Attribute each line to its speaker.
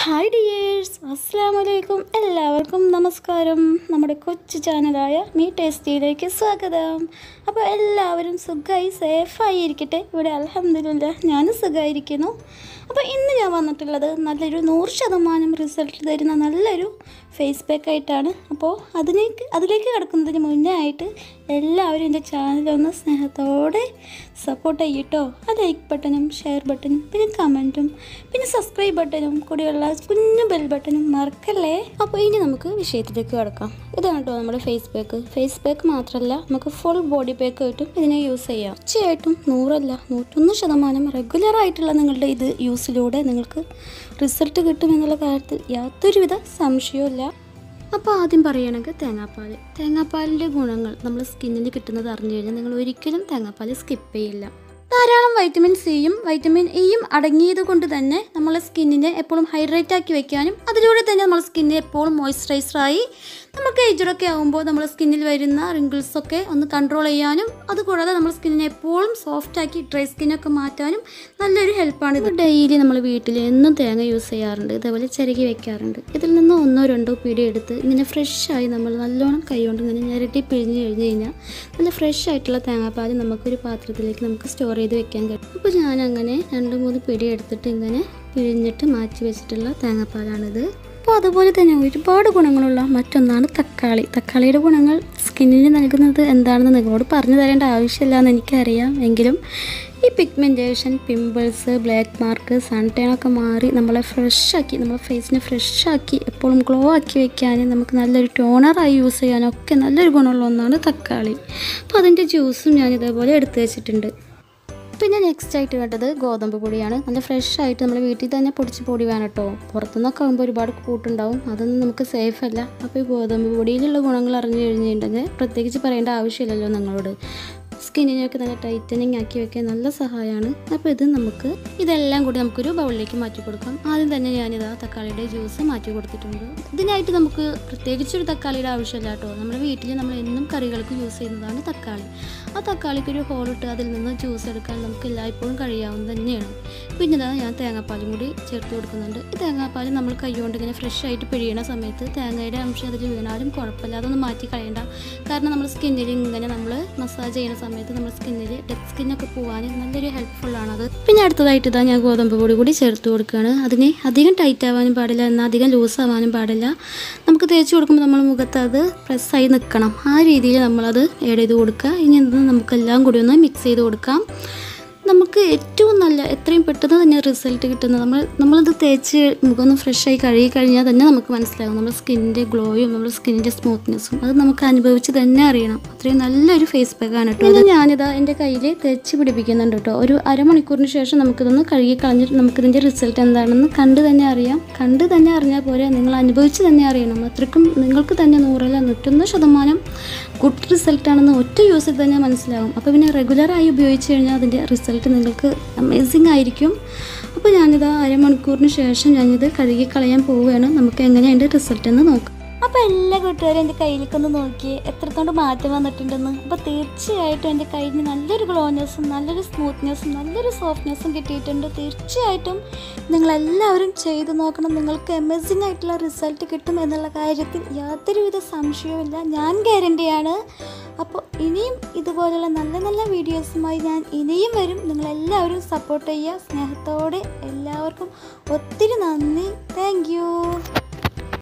Speaker 1: hi dears അസ്സാം വലൈക്കും എല്ലാവർക്കും നമസ്കാരം നമ്മുടെ കൊച്ചു ചാനലായ മീ ടേസ്റ്റിയിലേക്ക് സ്വാഗതം അപ്പോൾ എല്ലാവരും സുഖമായി സേഫായി ഇരിക്കട്ടെ ഇവിടെ അലഹമില്ല ഞാനും സുഖമായിരിക്കുന്നു അപ്പോൾ ഇന്ന് ഞാൻ വന്നിട്ടുള്ളത് നല്ലൊരു നൂറ് ശതമാനം റിസൾട്ട് തരുന്ന നല്ലൊരു ഫേസ് പാക്ക് ആയിട്ടാണ് അപ്പോൾ അതിലേക്ക് അതിലേക്ക് കിടക്കുന്നതിന് മുന്നേ ആയിട്ട് എല്ലാവരും എൻ്റെ ചാനലൊന്ന് സ്നേഹത്തോടെ സപ്പോർട്ട് ചെയ്യട്ടോ ആ ലൈക്ക് ബട്ടണും ഷെയർ ബട്ടണും പിന്നെ കമൻറ്റും പിന്നെ സബ്സ്ക്രൈബ് ബട്ടണും കൂടിയുള്ള കുഞ്ഞു ബെൽ ബട്ടണും മറക്കല്ലേ അപ്പോൾ ഇനി നമുക്ക് വിഷയത്തിലേക്ക് കിടക്കാം ഇതാണ് കേട്ടോ നമ്മുടെ ഫേസ് പാക്ക് ഫേസ് പാക്ക് മാത്രമല്ല നമുക്ക് ഫുൾ ബോഡി പാക്ക് ആയിട്ടും ഇതിനെ യൂസ് ചെയ്യാം തീർച്ചയായിട്ടും നൂറല്ല നൂറ്റൊന്ന് ശതമാനം റെഗുലർ ആയിട്ടുള്ള നിങ്ങളുടെ ഇത് യൂസിലൂടെ നിങ്ങൾക്ക് റിസൾട്ട് കിട്ടുമെന്നുള്ള കാര്യത്തിൽ യാതൊരുവിധ സംശയവും ഇല്ല അപ്പോൾ ആദ്യം പറയുകയാണെങ്കിൽ തേങ്ങാപ്പാൽ തേങ്ങാപ്പാലിൻ്റെ ഗുണങ്ങൾ നമ്മൾ സ്കിന്നിന് കിട്ടുന്നത് അറിഞ്ഞു കഴിഞ്ഞാൽ നിങ്ങൾ ഒരിക്കലും തേങ്ങാപ്പാൽ സ്കിപ്പ് ചെയ്യില്ല ധാരാളം വൈറ്റമിൻ സിയും വൈറ്റമിൻ ഇയും അടങ്ങിയത് കൊണ്ട് തന്നെ നമ്മളെ സ്കിന്നിനെ എപ്പോഴും ഹൈഡ്രേറ്റ് ആക്കി വെക്കാനും അതിലൂടെ തന്നെ നമ്മുടെ സ്കിന്നെ എപ്പോഴും മോയ്സ്ചറൈസറായി നമുക്ക് ഏജറൊക്കെ ആകുമ്പോൾ നമ്മുടെ സ്കിന്നിൽ വരുന്ന wrinkles ഒക്കെ ഒന്ന് കൺട്രോൾ ചെയ്യാനും അതുകൂടാതെ നമ്മുടെ സ്കിന്നിനെ എപ്പോഴും സോഫ്റ്റ് ആക്കി ഡ്രൈ സ്കിന്നൊക്കെ മാറ്റാനും നല്ലൊരു ഹെൽപ്പാണ് ഇത് ഡെയിലി നമ്മൾ വീട്ടിൽ എന്നും തേങ്ങ യൂസ് ചെയ്യാറുണ്ട് ഇതേപോലെ ചിരകി വെക്കാറുണ്ട് ഇതിൽ നിന്ന് ഒന്നോ രണ്ടോ പിടി എടുത്ത് ഇങ്ങനെ ഫ്രഷായി നമ്മൾ നല്ലോണം കൈകൊണ്ട് ഇങ്ങനെ ഞെരട്ടി പിഴിഞ്ഞ് കഴിഞ്ഞ് കഴിഞ്ഞാൽ നല്ല ഫ്രഷ് ആയിട്ടുള്ള തേങ്ങാപ്പാൽ നമുക്കൊരു പാത്രത്തിലേക്ക് നമുക്ക് സ്റ്റോർ ചെയ്ത് വെക്കാൻ കഴിയും അപ്പോൾ ഞാൻ അങ്ങനെ രണ്ട് മൂന്ന് പിടി എടുത്തിട്ട് ഇങ്ങനെ പിഴിഞ്ഞിട്ട് മാറ്റി വെച്ചിട്ടുള്ള തേങ്ങാപ്പാലാണിത് അപ്പോൾ അതുപോലെ തന്നെ ഒരുപാട് ഗുണങ്ങളുള്ള മറ്റൊന്നാണ് തക്കാളി തക്കാളിയുടെ ഗുണങ്ങൾ സ്കിന്നിന് നൽകുന്നത് എന്താണെന്ന് നിങ്ങളോട് പറഞ്ഞു തരേണ്ട ആവശ്യമില്ല എന്ന് എനിക്കറിയാം എങ്കിലും ഈ pigmentation pimples black mark sun tan ഒക്കെ മാറി നമ്മളെ ഫ്രഷാക്കി നമ്മളെ ഫേസിനെ ഫ്രഷാക്കി എപ്പോഴും ഗ്ലോ ആക്കി വെക്കാൻ നമുക്ക് നല്ലൊരു ടോണറായി യൂസ് ചെയ്യാനൊക്കെ നല്ലൊരു ഗുണമുള്ള ഒന്നാണ് തക്കാളി അപ്പോൾ അതിൻ്റെ ജ്യൂസും ഞാൻ ഇതേപോലെ എടുത്തു വെച്ചിട്ടുണ്ട് പിന്നെ നെക്സ്റ്റ് ആയിട്ട് വേണ്ടത് ഗോതമ്പ് പൊടിയാണ് നല്ല ഫ്രഷ് ആയിട്ട് നമ്മൾ വീട്ടിൽ തന്നെ പൊടിച്ച് പൊടി വേണം കേട്ടോ പുറത്തുനിന്നൊക്കെ ആകുമ്പോൾ ഒരുപാട് കൂട്ടുണ്ടാവും അതൊന്നും നമുക്ക് സേഫ് അല്ല അപ്പോൾ ഈ ഗോതമ്പ് പൊടിയിലുള്ള ഗുണങ്ങൾ അറിഞ്ഞു കഴിഞ്ഞിട്ടുണ്ടെങ്കിൽ പ്രത്യേകിച്ച് പറയേണ്ട ആവശ്യമില്ലല്ലോ നിങ്ങളോട് സ്കിന്നിനെയൊക്കെ നല്ല ടൈറ്റനിങ് ആക്കി വെക്കാൻ നല്ല സഹായമാണ് അപ്പോൾ ഇത് നമുക്ക് ഇതെല്ലാം കൂടി നമുക്കൊരു ബൗളിലേക്ക് മാറ്റി കൊടുക്കാം ആദ്യം തന്നെ ഞാനിതാ തക്കാളിയുടെ ജ്യൂസ് മാറ്റി കൊടുത്തിട്ടുണ്ട് ഇതിനായിട്ട് നമുക്ക് പ്രത്യേകിച്ചൊരു തക്കാളിയുടെ ആവശ്യമില്ല കേട്ടോ നമ്മുടെ വീട്ടിൽ നമ്മൾ എന്നും കറികൾക്ക് യൂസ് ചെയ്യുന്നതാണ് തക്കാളി ആ തക്കാളിക്ക് ഒരു ഹോളിട്ട് അതിൽ നിന്ന് ജ്യൂസ് എടുക്കാൻ നമുക്ക് എല്ലായ്പ്പോഴും കഴിയാവുന്നത് തന്നെയാണ് പിന്നെ ഇതാ ഞാൻ തേങ്ങാപ്പാലും കൂടി ചേർത്ത് കൊടുക്കുന്നുണ്ട് ഈ തേങ്ങാപ്പാൽ നമ്മൾ കൈകൊണ്ട് ഇങ്ങനെ ഫ്രഷ് ആയിട്ട് പിഴിയണ സമയത്ത് തേങ്ങയുടെ അംശം അതിൽ വീണാലും കുഴപ്പമില്ല അതൊന്നും മാറ്റി കളയണ്ട കാരണം നമ്മൾ സ്കിന്നിൽ ഇങ്ങനെ നമ്മൾ മസാജ് ചെയ്യുന്ന സമയത്ത് നമ്മുടെ സ്കിന്നിൽ ഡെഡ് സ്കിന്നൊക്കെ പോകാൻ നല്ലൊരു ഹെൽപ്ഫുൾ ആണ് പിന്നെ അടുത്തതായിട്ട് ഇതാ ഞാൻ ഗോതമ്പ് പൊടി കൂടി ചേർത്ത് കൊടുക്കുകയാണ് അതിന് അധികം ടൈറ്റ് ആവാനും പാടില്ല എന്നാൽ അധികം ലൂസ് ആവാനും പാടില്ല നമുക്ക് തേച്ച് കൊടുക്കുമ്പോൾ നമ്മൾ മുഖത്ത് അത് പ്രസ്സായി നിൽക്കണം ആ രീതിയിൽ നമ്മളത് ആഡ് ചെയ്ത് കൊടുക്കുക ഇനി എന്തെന്ന് നമുക്കെല്ലാം കൂടി ഒന്ന് മിക്സ് ചെയ്ത് കൊടുക്കാം നമുക്ക് ഏറ്റവും നല്ല എത്രയും പെട്ടെന്ന് തന്നെ റിസൾട്ട് കിട്ടുന്നത് നമ്മൾ നമ്മളത് തേച്ച് മുഖം ഒന്ന് ഫ്രഷായി കഴുകി കഴിഞ്ഞാൽ തന്നെ നമുക്ക് മനസ്സിലാകും നമ്മുടെ സ്കിന്നിൻ്റെ ഗ്ലോയും നമ്മുടെ സ്കിന്നിൻ്റെ സ്മൂത്ത്നെസ്സും അത് നമുക്ക് അനുഭവിച്ച് തന്നെ അറിയണം അത്രയും നല്ലൊരു ഫേസ് പാക്കാണ് കേട്ടോ ഇത് ഞാനിതാ എൻ്റെ കയ്യിൽ തേച്ച് പിടിപ്പിക്കുന്നുണ്ട് കേട്ടോ ഒരു അരമണിക്കൂറിന് ശേഷം നമുക്കിതൊന്ന് കഴുകി കളഞ്ഞിട്ട് നമുക്കിതിൻ്റെ റിസൾട്ട് എന്താണെന്ന് കണ്ട് തന്നെ അറിയാം കണ്ട് തന്നെ അറിഞ്ഞാൽ പോരെ നിങ്ങൾ അനുഭവിച്ച് തന്നെ അറിയണം അത്രയ്ക്കും നിങ്ങൾക്ക് തന്നെ നൂറല്ല നൂറ്റൊന്ന് ശതമാനം ഗുഡ് റിസൾട്ടാണെന്ന് ഒറ്റ യൂസിൽ തന്നെ മനസ്സിലാകും അപ്പോൾ പിന്നെ റെഗുലറായി ഉപയോഗിച്ച് കഴിഞ്ഞാൽ അതിൻ്റെ റിസൾട്ട് നിങ്ങൾക്ക് അമേസിങ് ആയിരിക്കും അപ്പോൾ ഞാനിത് അരമണിക്കൂറിന് ശേഷം ഞാനിത് കഴുകി കളയാൻ പോവുകയാണ് നമുക്ക് എങ്ങനെയുണ്ട് റിസൾട്ട് എന്ന് നോക്കാം അപ്പോൾ എല്ലാ കൂട്ടുകാരും എൻ്റെ കയ്യിലേക്കൊന്ന് നോക്കി എത്രത്തോണ്ട് മാറ്റം വന്നിട്ടുണ്ടെന്ന് അപ്പോൾ തീർച്ചയായിട്ടും എൻ്റെ കയ്യിൽ നല്ലൊരു ഗ്ലോനെസ്സും നല്ലൊരു സ്മൂത്ത്നെസ്സും നല്ലൊരു സോഫ്റ്റ്നെസ്സും കിട്ടിയിട്ടുണ്ട് തീർച്ചയായിട്ടും നിങ്ങളെല്ലാവരും ചെയ്തു നോക്കണം നിങ്ങൾക്ക് അമേസിംഗ് ആയിട്ടുള്ള റിസൾട്ട് കിട്ടും എന്നുള്ള കാര്യത്തിൽ യാതൊരുവിധ സംശയവുമില്ല ഞാൻ ഗ്യാരണ്ടിയാണ് അപ്പോൾ ഇനിയും ഇതുപോലുള്ള നല്ല നല്ല വീഡിയോസുമായി ഞാൻ ഇനിയും വരും നിങ്ങളെല്ലാവരും സപ്പോർട്ട് ചെയ്യുക സ്നേഹത്തോടെ എല്ലാവർക്കും ഒത്തിരി നന്ദി താങ്ക്